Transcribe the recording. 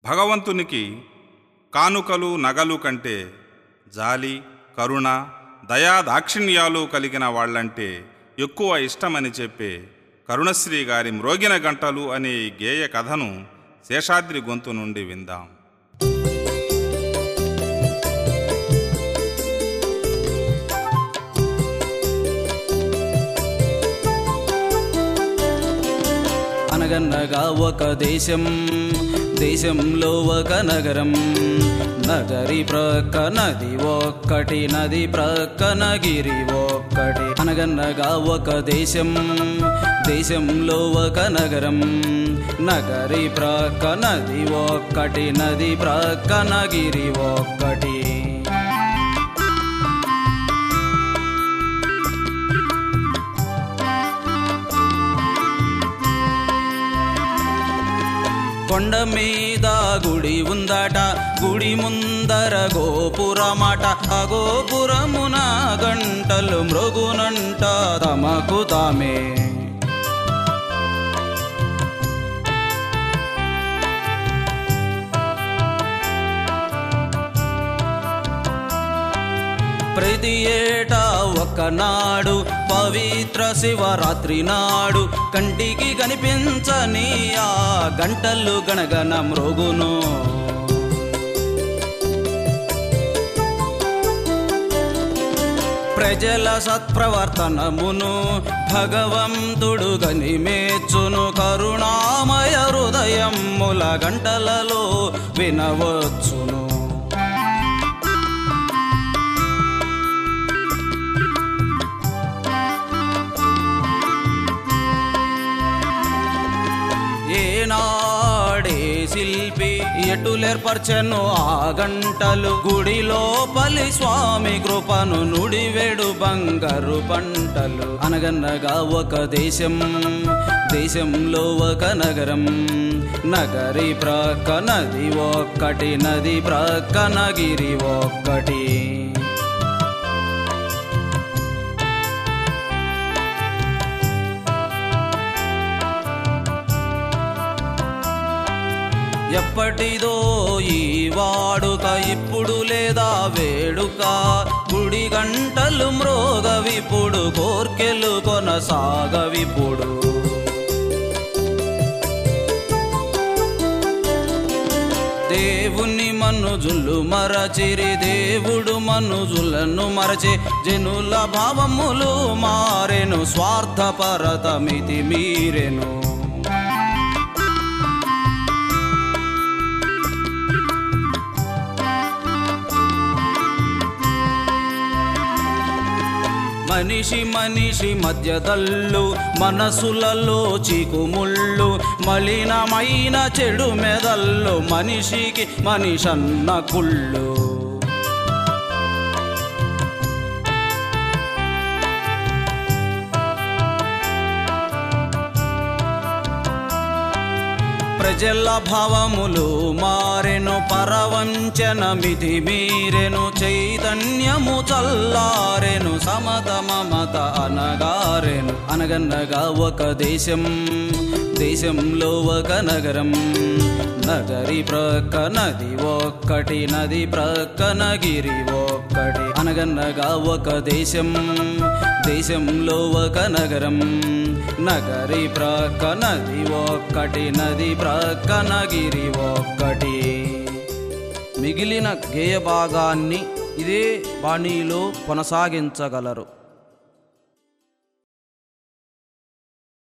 భగవంతునికి కానుకలు నగలు కంటే జాలి కరుణ దయా దాక్షిణ్యాలు కలిగిన వాళ్ళంటే ఎక్కువ ఇష్టమని చెప్పే కరుణశ్రీ గారి మ్రోగిన గంటలు అనే ఈ గేయ కథను శేషాద్రి గొంతు నుండి విందాం అనగనగా ఒక దేశం దేశంలో ఒక నగరం నగరి ప్రక్క నది ఒక్కటి నది ప్రక్కన గిరి ఒక్కటి అనగనగా ఒక దేశం దేశంలో ఒక నగరం నగరి ప్రక్క నది ఒక్కటి నది ప్రక్కన గిరి ఒక్కటి కొండ మీద గుడి ఉందట గుడి ముందర గోపురమట ఆ గోపురమున గంటలు మృగునంట తమకు తామే ప్రతి ఏటా ఒకనాడు పవిత్ర శివరాత్రి నాడు కంటికి కనిపించని ఆ గంటలు గణగణ మృగును ప్రజల సత్ప్రవర్తనమును భగవంతుడు గని మేచ్చును కరుణామయ హృదయముల గంటలలో వినవచ్చును ఏనాడే శిల్పి ఎటులేర్పరచెను ఆ గంటలు గుడి లోపలి స్వామి కృపను నుడివేడు బంగారు పంటలు అనగనగా ఒక దేశం దేశంలో ఒక నగరం నగరి ప్రక్క నది ఒక్కటి నది ప్రక్క నగిరి ఒక్కటి ఎప్పటిదో ఈ వాడుక ఇప్పుడు లేదా వేడుక గుడి గంటలు మ్రోగవిప్పుడు కోర్కెలు కొనసాగవిప్పుడు దేవుని మనుజులు మరచిరి దేవుడు మనుజులను మరచి జనుల భావములు మారెను స్వార్థపరతమితి మీరెను మనిషి మనిషి మధ్యదల్లు మనసులలో చీకుముళ్ళు మలినమైన చెడు మెదళ్ళు మనిషికి మనిషన్న కుళ్ళు ప్రజల భావములు మారెను పరవంచన మితి మీరెను చైతన్యము చల్లారెను సమత మమత అనగారెను అనగనగా ఒక దేశం దేశంలో ఒక నగరం నగరి ప్రక్క నది ఒక్కటి నది ప్రక్కన గిరి ఒక్కటి అనగనగా ఒక దేశం దేశంలో ఒక నగరం నగరి ప్రక్క నది ఒక్కటి నది ప్రక్కన గిరి ఒక్కటి మిగిలిన గేయ భాగాన్ని ఇదే బాణీలో కొనసాగించగలరు